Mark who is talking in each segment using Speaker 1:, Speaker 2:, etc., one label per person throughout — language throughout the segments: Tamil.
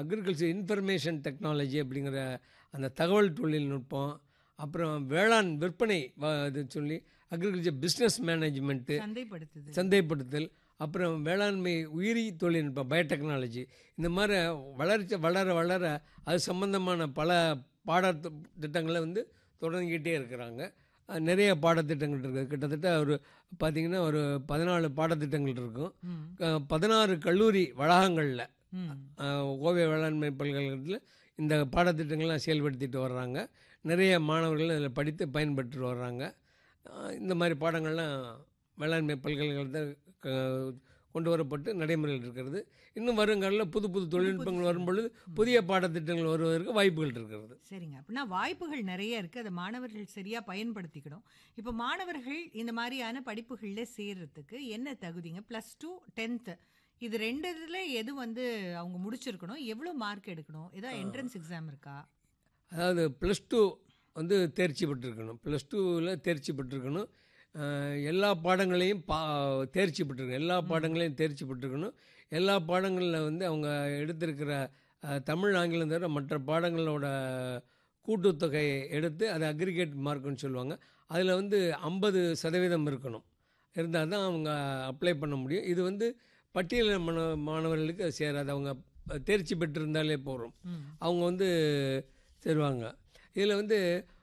Speaker 1: அக்ரிகல்ச்சர் இன்ஃபர்மேஷன் டெக்னாலஜி அப்படிங்கிற அந்த தகவல் தொழில்நுட்பம் அப்புறம் வேளாண் விற்பனை வ- இது சொல்லி அக்ரிகல்ச்சர் பிஸ்னஸ் மேனேஜ்மெண்ட்டு
Speaker 2: சந்தைப்படுத்துது
Speaker 1: சந்தைப்படுத்தல் அப்புறம் வேளாண்மை உயிரி தொழில்நுட்பம் பயோடெக்னாலஜி இந்த மாதிரி வளர்ச்சி வளர வளர அது சம்பந்தமான பல பாட திட்டங்களை வந்து தொடங்கிக்கிட்டே இருக்கிறாங்க அஹ் நிறைய பாடத்திட்டங்கள் இருக்குது கிட்டத்தட்ட ஒரு பார்த்திங்கன்னா ஒரு பதினாலு பாடத்திட்டங்கள் இருக்கும்
Speaker 2: ம்,
Speaker 1: அஹ் பதினாறு கல்லூரி வளாகங்களில்
Speaker 2: ம்.
Speaker 1: கோவை வேளாண்மை பல்கலைக்கழகத்தில் இந்த பாடத்திட்டங்கள்லாம் செயல்படுத்திட்டு வர்றாங்க நிறைய மாணவர்கள் அதில் படித்து பயன்பெற்று வர்றாங்க அஹ் இந்த மாதிரி பாடங்கள்லாம் வேளாண்மை பல்கலைக்கழகத்தில் க- கொண்டு வரப்பட்டு நடைமுறையில் இருக்கிறது இன்னும் வருங்காலில் புது புது தொழில்நுட்பங்கள் வரும்பொழுது புதிய பாடத்திட்டங்கள் வருவதற்கு வாய்ப்புகள் இருக்கிறது
Speaker 2: சரிங்க அப்படின்னா வாய்ப்புகள் நிறைய இருக்கு அதை மாணவர்கள் சரியா பயன்படுத்திக்கணும் இப்போ மாணவர்கள் இந்த மாதிரியான படிப்புகளில் சேர்றதுக்கு என்ன தகுதிங்க ப்ளஸ் டூ டென்த்து இது ரெண்டு இதுல எது வந்து அவங்க முடிச்சிருக்கணும் எவ்வளோ மார்க் எடுக்கணும் ஏதாவது என்ட்ரன்ஸ் எக்ஸாம் இருக்கா
Speaker 1: அதாவது ப்ளஸ் டூ வந்து தேர்ச்சி பெற்றிருக்கணும் ப்ளஸ் டூவில் தேர்ச்சி பெற்றிருக்கணும் அஹ் எல்லா பாடங்களையும் பா தேர்ச்சி பெற்றிருக்கணும் எல்லா பாடங்களையும் தேர்ச்சி பெற்றிருக்கணும் எல்லா பாடங்களில் வந்து அவங்க எடுத்திருக்கிற அஹ், தமிழ் ஆங்கிலம் தவிர மற்ற பாடங்களோட கூட்டுத்தொகையை எடுத்து அதை அக்ரிகேட் மார்க்குன்னு சொல்லுவாங்க அதில் வந்து ஐம்பது சதவீதம் இருக்கணும் இருந்தால் தான் அவங்க அப்ளை பண்ண முடியும் இது வந்து பட்டியல் மாண மாணவர்களுக்கு அது சேராது அவங்க தேர்ச்சி பெற்றிருந்தாலே போகிறோம்
Speaker 2: ம்
Speaker 1: அவங்க வந்து சேருவாங்க இதில் வந்து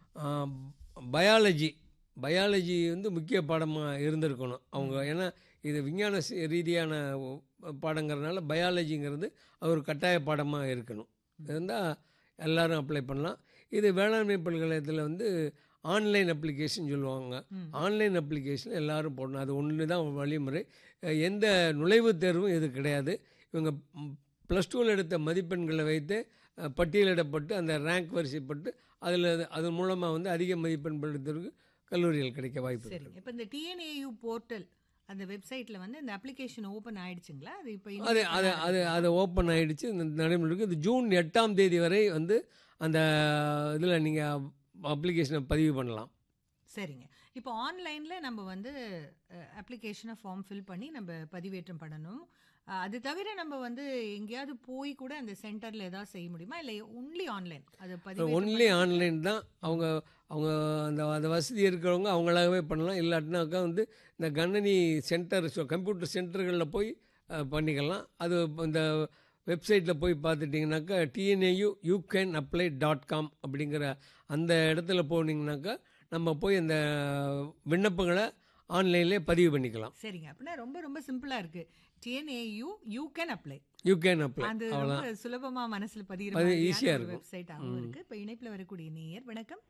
Speaker 1: பயாலஜி பயாலஜி வந்து முக்கிய பாடமாக இருந்திருக்கணும் அவங்க ஏன்னா இது விஞ்ஞான சி- ரீதியான ஒ- பாடங்கிறதுனால பயாலஜிங்கிறது அது ஒரு கட்டாய பாடமாக இருக்கணும் இருந்தால் எல்லாரும் அப்ளை பண்ணலாம் இது வேளாண்மை பல்கலைக்கழகத்தில் வந்து ஆன்லைன் அப்ளிகேஷன் சொல்லுவாங்க
Speaker 2: ம்.
Speaker 1: ஆன்லைன் அப்ளிகேஷன் எல்லாரும் போடணும் அது ஒன்று தான் வழிமுறை அஹ் எந்த நுழைவுத் தேர்வும் இது கிடையாது இவங்க ப்ளஸ் டூவில் எடுத்த மதிப்பெண்களை வைத்து அஹ், பட்டியலிடப்பட்டு அந்த ரேங்க் வரிசைப்பட்டு அதில் அதன் மூலமாக வந்து அதிக மதிப்பெண் பெறுவதற்கு கல்லூரிகள் கிடைக்க வாய்ப்பு இருக்கு.
Speaker 2: சரிங்க இப்போ இந்த டிஎன்ஏயு போர்ட்டல் அந்த வெப்சைட்ல வந்து இந்த அப்ளிகேஷன் ஓபன் ஆயிடுச்சுங்களா அது இப்போ
Speaker 1: அது அது அது அது ஓப்பன் ஆகிடுச்சு இந்த நடைமுறைக்கு இது ஜூன் எட்டாம் தேதி வரை வந்து அந்த இதில் நீங்கள் அப்ளிகேஷனை பதிவு பண்ணலாம்
Speaker 2: சரிங்க இப்போ ஆன்லைன்ல நம்ம வந்து அப்ளிகேஷனை ஃபார்ம் ஃபில் பண்ணி நம்ம பதிவேற்றம் பண்ணணும் அஹ், அது தவிர நம்ம வந்து எங்கேயாவது போய் கூட அந்த சென்டர்ல ஏதாவது செய்ய முடியுமா இல்லை ஒன்லி ஆன்லைன் அது பதிவேற்றம்
Speaker 1: ஒன்லி ஆன்லைன் தான் அவங்க அவங்க அந்த அந்த வசதி இருக்கிறவங்க அவங்களாகவே பண்ணலாம் இல்லாட்டினாக்கா வந்து இந்த கணனி சென்டர் கம்ப்யூட்டர் சென்டர்களில் போய் அஹ், பண்ணிக்கலாம் அது இந்த வெப்சைட்டில் போய் பார்த்துட்டிங்கனாக்கா TNAU you can apply dot com அப்படிங்கிற அந்த இடத்துல போனீங்கனாக்கா நம்ம போய் அந்த விண்ணப்பங்களை ஆன்லைன்லேயே பதிவு பண்ணிக்கலாம்
Speaker 2: சரிங்க அப்படின்னா ரொம்ப ரொம்ப சிம்பிளா இருக்கு TNAU you can apply
Speaker 1: you can apply
Speaker 2: அது
Speaker 1: அவ்வளோதான்
Speaker 2: ரொம்ப சுலபமா மனசுல பதிகிற
Speaker 1: அது
Speaker 2: மாதிரியான
Speaker 1: easy-ஆ
Speaker 2: ஒரு
Speaker 1: இருக்கும்.
Speaker 2: வெப்சைட்டாகவும் இருக்கு இப்போ இணைப்புல வரக்கூடிய நேயர் வணக்கம்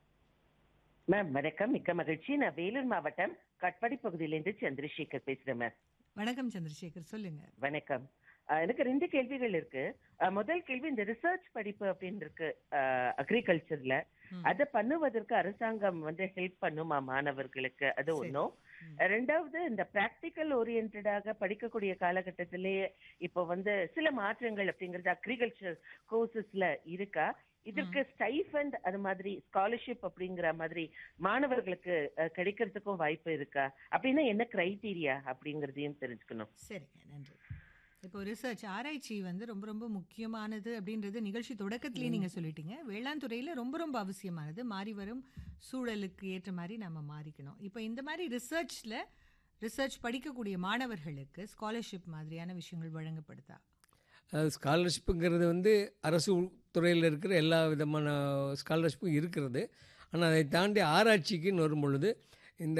Speaker 3: மேம் வணக்கம் மிக்க மகிழ்ச்சி நான் வேலூர் மாவட்டம் கட்பாடி பகுதியிலேருந்து சந்திரசேகர் பேசுறேன் மேம்
Speaker 2: வணக்கம் சந்திரசேகர் சொல்லுங்க
Speaker 3: வணக்கம் அஹ், எனக்கு ரெண்டு கேள்விகள் இருக்கு அஹ், முதல் கேள்வி இந்த ரிசர்ச் படிப்பு அப்படின்னு இருக்கு அக்ரிகல்ச்சர்ல
Speaker 2: ம்.
Speaker 3: அதை பண்ணுவதற்கு அரசாங்கம் வந்து ஹெல்ப் பண்ணுமா மாணவர்களுக்கு அது
Speaker 2: சரி.
Speaker 3: ஒன்றும்
Speaker 2: ம்.
Speaker 3: ரெண்டாவது இந்த பிராக்டிக்கல் ஓரியன்டாக படிக்கக்கூடிய காலகட்டத்திலேயே இப்போ வந்து சில மாற்றங்கள் அப்படிங்கிறது அக்ரிகல்ச்சர் கோர்சஸ்ல இருக்கா இதற்கு ஸ்டைஃபண்ட் அது மாதிரி ஸ்காலர்ஷிப் அப்படிங்கிற மாதிரி மாணவர்களுக்கு அஹ், கிடைக்கிறதுக்கும் வாய்ப்பு இருக்கா அப்படின்னா என்ன கிரைட்டீரியா அப்படிங்கறதையும் தெரிஞ்சுக்கணும்
Speaker 2: சரிங்க நன்றி இப்போ ரிசர்ச் ஆராய்ச்சி வந்து ரொம்ப ரொம்ப முக்கியமானது அப்படின்றது நிகழ்ச்சி தொடக்கத்திலேயே நீங்க சொல்லிட்டீங்க வேளாண் துறையில ரொம்ப ரொம்ப அவசியமானது மாறி வரும் சூழலுக்கு ஏற்ற மாதிரி நம்ம மாறிக்கணும் இப்போ இந்த மாதிரி ரிசர்ச்ல ரிசர்ச் படிக்கக்கூடிய மாணவர்களுக்கு ஸ்காலர்ஷிப் மாதிரியான விஷயங்கள் வழங்கப்படுதா
Speaker 1: ஸ்காலர்ஷிப்புங்கிறது வந்து அரசு துறையில் இருக்கிற எல்லா விதமான ஸ்காலர்ஷிப்பும் இருக்கிறது ஆனால் அதை தாண்டி ஆராய்ச்சிக்குன்னு வரும் பொழுது இந்த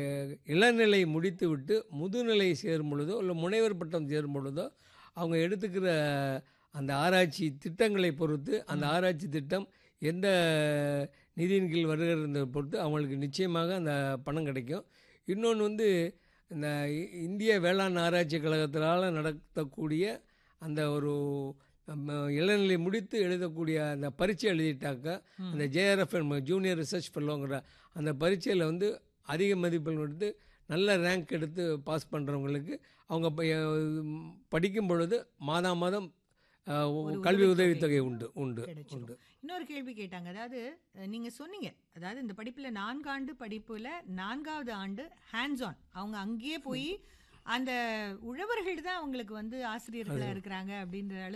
Speaker 1: இளநிலை முடித்து விட்டு முதுநிலை சேரும் பொழுதோ இல்லை முனைவர் பட்டம் சேரும் பொழுதோ அவங்க எடுத்துக்கிற அந்த ஆராய்ச்சி திட்டங்களை பொறுத்து அந்த ஆராய்ச்சி திட்டம் எந்த நிதியின் கீழ் வருகிறத பொறுத்து அவங்களுக்கு நிச்சயமாக அந்த பணம் கிடைக்கும் இன்னொன்று வந்து இந்த இ- இந்திய வேளாண் ஆராய்ச்சி கழகத்தினால் நடத்தக்கூடிய அந்த ஒரு நம்ம இளநிலை முடித்து எழுதக்கூடிய அந்த பரீட்சை எழுதிட்டாக்கா அந்த ஜேஆர்எஃப் ஜூனியர் ரிசர்ச் ஃபெல்லோங்கிற அந்த பரீட்சையில் வந்து அதிக மதிப்பெண் எடுத்து நல்ல ரேங்க் எடுத்து பாஸ் பண்ணுறவங்களுக்கு அவங்க ப- ம், படிக்கும் பொழுது மாதா மாதம் அஹ்,
Speaker 2: ஒரு
Speaker 1: கல்வி
Speaker 2: உதவித்தொகை
Speaker 1: உதவித்தொகை உண்டு உண்டு
Speaker 2: கிடைச்சிடும்.
Speaker 1: உண்டு
Speaker 2: இன்னொரு கேள்வி கேட்டாங்க அதாவது அஹ், நீங்க சொன்னீங்க அதாவது இந்த படிப்புல நான்காண்டு படிப்புல நான்காவது ஆண்டு ஹேண்ட்ஸ் ஆன் அவங்க அங்கேயே போய் அந்த உழவர்கள் தான் அவங்களுக்கு வந்து ஆசிரியர்களா இருக்கிறாங்க அப்படின்ற